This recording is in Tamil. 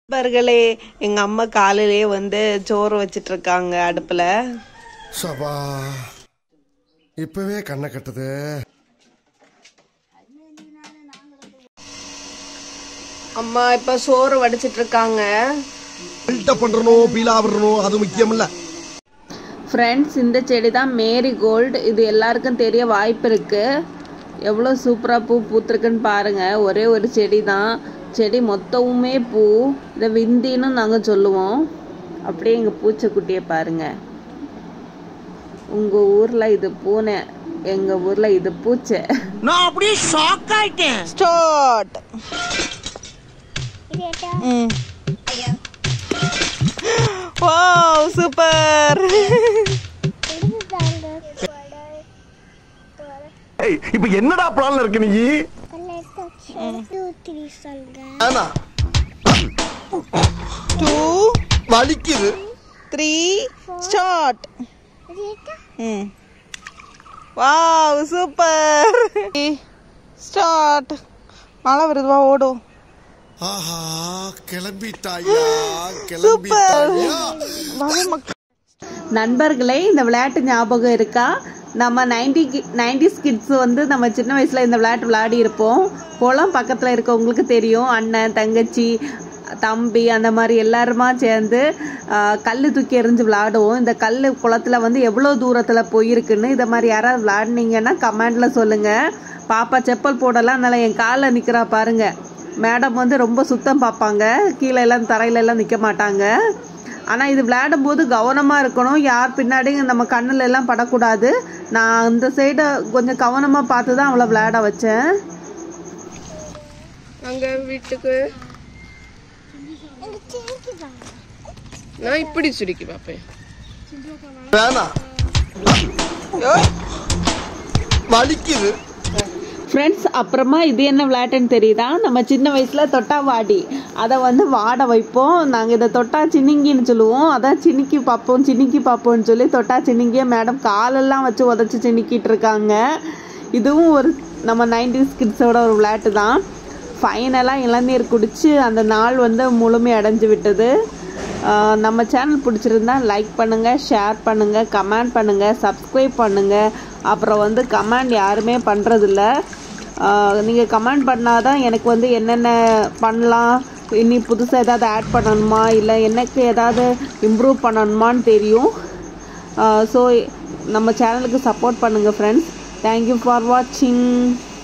நண்பர்களே எங்க அம்மா காலையிலேயே வந்து சோறு வச்சிட்டு இருக்காங்க அடுப்புல சபா இப்பவே கண்ணை கட்டுது அம்மா இப்ப சோறு வடிச்சிட்டு இருக்காங்க பில்டப் பண்றணும் பீலா விடணும் அது முக்கியம் இல்ல ஃப்ரெண்ட்ஸ் இந்த செடி தான் மேரி கோல்டு இது எல்லாருக்கும் தெரிய வாய்ப்பு இருக்கு எவ்வளோ சூப்பராக பூ பூத்திருக்குன்னு பாருங்க ஒரே ஒரு செடி தான் செடி மொத்தமுமே பூ இதை விந்தின்னு நாங்கள் சொல்லுவோம் அப்படியே எங்கள் பூச்சைக்குட்டியை பாருங்க உங்கள் ஊரில் இது பூனை எங்கள் ஊரில் இது பூச்சை நான் அப்படியே ஷாக் ஆயிட்டேன் ஸ்டார்ட் ம் வாவ் சூப்பர் இப்ப என்னடா பிளான்ல இருக்கு நீ ஆனா டூ வலிக்குது த்ரீ ஸ்டார்ட் ம் வாவ் சூப்பர் ஸ்டார்ட் மழை வருது வா ஓடும் ஆஹா கிளம்பிட்டாயா சூப்பர் கிளம்பிட்டாயா வாங்க மக்கள் நண்பர்களே இந்த விளையாட்டு ஞாபகம் இருக்கா நம்ம நைன்டி நைன்டிஸ் கிட்ஸ் வந்து நம்ம சின்ன வயசில் இந்த விளையாட்டு விளையாடி இருப்போம் குளம் பக்கத்தில் இருக்கவங்களுக்கு தெரியும் அண்ணன் தங்கச்சி தம்பி அந்த மாதிரி எல்லாருமா சேர்ந்து கல் தூக்கி எறிஞ்சு விளையாடுவோம் இந்த கல் குளத்துல வந்து எவ்வளோ தூரத்தில் போயிருக்குன்னு இதை மாதிரி யாராவது விளையாடுனீங்கன்னா கமெண்டில் சொல்லுங்கள் பாப்பா செப்பல் போடலாம் அதனால் என் காலில் நிற்கிறா பாருங்க மேடம் வந்து ரொம்ப சுத்தம் பார்ப்பாங்க கீழே எல்லாம் தரையில எல்லாம் நிற்க மாட்டாங்க ஆனால் இது விளையாடும் போது கவனமாக இருக்கணும் யார் பின்னாடியும் நம்ம கண்ணுல எல்லாம் படக்கூடாது நான் அந்த சைடை கொஞ்சம் கவனமாக பார்த்து தான் அவளை விளையாட வச்சேன் அங்க வீட்டுக்கு நான் இப்படி சுருக்கி பார்ப்பேன் வேணாம் வலிக்குது ஃப்ரெண்ட்ஸ் அப்புறமா இது என்ன விளையாட்டுன்னு தெரியுதா நம்ம சின்ன வயசில் தொட்டா வாடி அதை வந்து வாட வைப்போம் நாங்கள் இதை தொட்டா சின்னிங்கின்னு சொல்லுவோம் அதான் சினிக்கி பார்ப்போம் சினிக்கி பார்ப்போம்னு சொல்லி தொட்டா சின்னிங்கிய மேடம் காலெல்லாம் வச்சு உதச்சி சினிக்கிட்டு இருக்காங்க இதுவும் ஒரு நம்ம நைன்டிஸ் கிட்ஸோட ஒரு விளையாட்டு தான் ஃபைனலாக இளநீர் குடித்து அந்த நாள் வந்து முழுமை அடைஞ்சு விட்டது ஆஹ் நம்ம சேனல் பிடிச்சிருந்தா லைக் பண்ணுங்கள் ஷேர் பண்ணுங்கள் கமெண்ட் பண்ணுங்கள் சப்ஸ்கிரைப் பண்ணுங்கள் அப்புறம் வந்து கமெண்ட் யாருமே பண்ணுறதில்ல நீங்கள் கமெண்ட் பண்ணாதான் எனக்கு வந்து என்னென்ன பண்ணலாம் இனி புதுசாக ஏதாவது ஆட் பண்ணணுமா இல்லை எனக்கு ஏதாவது இம்ப்ரூவ் பண்ணணுமான்னு தெரியும் ஸோ நம்ம சேனலுக்கு சப்போர்ட் பண்ணுங்கள் ஃப்ரெண்ட்ஸ் தேங்க்யூ ஃபார் வாட்சிங்